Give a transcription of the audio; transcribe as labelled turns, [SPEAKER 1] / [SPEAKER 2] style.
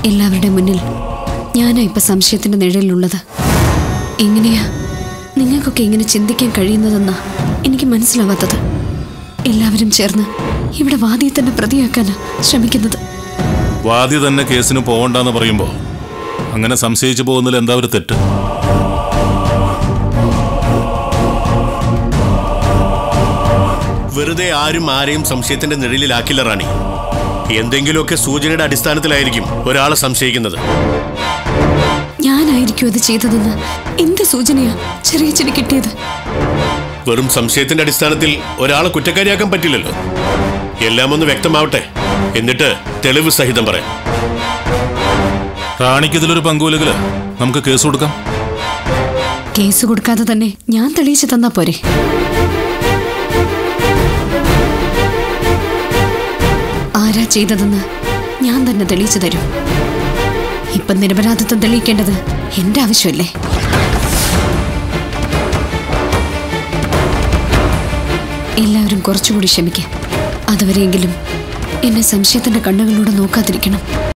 [SPEAKER 1] എല്ലാവരുടെ മുന്നിൽ ഞാനാ ഇപ്പൊ സംശയത്തിന്റെ നിഴലിലുള്ളത് എങ്ങനെയാ നിങ്ങൾക്കൊക്കെ ഇങ്ങനെ ചിന്തിക്കാൻ കഴിയുന്നതെന്നാ എനിക്ക് മനസ്സിലാവാത്തത് എല്ലാവരും ചേർന്ന് ഇവിടെ വാദിയെ തന്നെ പ്രതിയാക്കാനാ ശ്രമിക്കുന്നത്
[SPEAKER 2] വാദി തന്നെ കേസിന് പോകണ്ടെന്ന് പറയുമ്പോൾ അങ്ങനെ സംശയിച്ചു പോകുന്നതിൽ എന്താ ഒരു തെറ്റ്
[SPEAKER 3] വെറുതെ ആരും ആരെയും സംശയത്തിന്റെ നിഴലിലാക്കില്ല റാണി എന്തെങ്കിലുമൊക്കെ സൂചനയുടെ അടിസ്ഥാനത്തിലായിരിക്കും ഒരാളെ സംശയിക്കുന്നത്
[SPEAKER 1] ഞാനായിരിക്കും അത് ചെയ്തതെന്ന് എന്ത് സൂചനയാ ചെറിയച്ചന് കിട്ടിയത്
[SPEAKER 3] വെറും സംശയത്തിന്റെ അടിസ്ഥാനത്തിൽ ഒരാളെ കുറ്റക്കാരിയാക്കാൻ പറ്റില്ലല്ലോ എല്ലാം ഒന്ന് വ്യക്തമാവട്ടെ എന്നിട്ട് തെളിവ് സഹിതം പറയാം
[SPEAKER 2] റാണിക്ക് ഇതിലൊരു പങ്കുവലെങ്കില് നമുക്ക് കേസ് കൊടുക്കാം
[SPEAKER 1] കേസ് കൊടുക്കാതെ തന്നെ ഞാൻ തെളിയിച്ചു തന്നാ പോരെ ആരാ ചെയ്തതെന്ന് ഞാൻ തന്നെ തെളിയിച്ചു തരും ഇപ്പൊ നിരപരാധിത്വം തെളിയിക്കേണ്ടത് എന്റെ ആവശ്യമല്ലേ എല്ലാവരും കുറച്ചുകൂടി ക്ഷമിക്കാം അതുവരെയെങ്കിലും എന്നെ സംശയത്തിന്റെ കണ്ണുകളിലൂടെ നോക്കാതിരിക്കണം